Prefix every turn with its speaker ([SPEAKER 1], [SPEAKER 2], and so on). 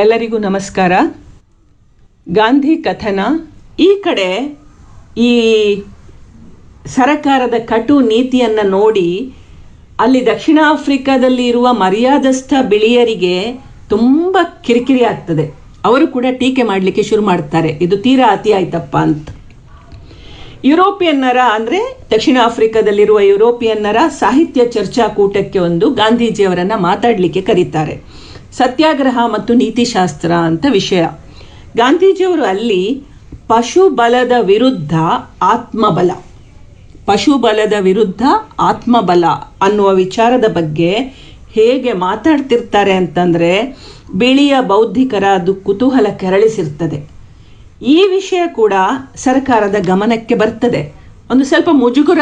[SPEAKER 1] ಎಲ್ಲರಿಗೂ ನಮಸ್ಕಾರ ಗಾಂಧಿ ಕಥನ ಈ ಕಡೆ ಈ ಸರಕಾರದ ಕಟು ನೀತಿಯನ್ನು ನೋಡಿ ಅಲ್ಲಿ ದಕ್ಷಿಣ ಆಫ್ರಿಕಾದಲ್ಲಿ ಇರುವ ಮರ್ಯಾದಸ್ಥ ಬಿಳಿಯರಿಗೆ ತುಂಬ ಕಿರಿಕಿರಿ ಆಗ್ತದೆ ಅವರು ಕೂಡ ಟೀಕೆ ಮಾಡಲಿಕ್ಕೆ ಶುರು ಮಾಡ್ತಾರೆ ಇದು ತೀರಾ ಅತಿ ಆಯ್ತಪ್ಪ ಅಂತ ಯುರೋಪಿಯನ್ನರ ಅಂದರೆ ದಕ್ಷಿಣ ಆಫ್ರಿಕಾದಲ್ಲಿರುವ ಯುರೋಪಿಯನ್ನರ ಸಾಹಿತ್ಯ ಚರ್ಚಾಕೂಟಕ್ಕೆ ಒಂದು ಗಾಂಧೀಜಿಯವರನ್ನು ಮಾತಾಡಲಿಕ್ಕೆ ಕರೀತಾರೆ ಸತ್ಯಾಗ್ರಹ ಮತ್ತು ನೀತಿಶಾಸ್ತ್ರ ಅಂತ ವಿಷಯ ಗಾಂಧೀಜಿಯವರು ಅಲ್ಲಿ ಪಶುಬಲದ ವಿರುದ್ಧ ಆತ್ಮಬಲ ಪಶುಬಲದ ವಿರುದ್ಧ ಆತ್ಮಬಲ ಅನ್ನುವ ವಿಚಾರದ ಬಗ್ಗೆ ಹೇಗೆ ಮಾತಾಡ್ತಿರ್ತಾರೆ ಅಂತಂದರೆ ಬಿಳಿಯ ಬೌದ್ಧಿಕರ ಅದು ಕುತೂಹಲ ಕೆರಳಿಸಿರ್ತದೆ ಈ ವಿಷಯ ಕೂಡ ಸರ್ಕಾರದ ಗಮನಕ್ಕೆ ಬರ್ತದೆ ಒಂದು ಸ್ವಲ್ಪ ಮುಜುಗುರ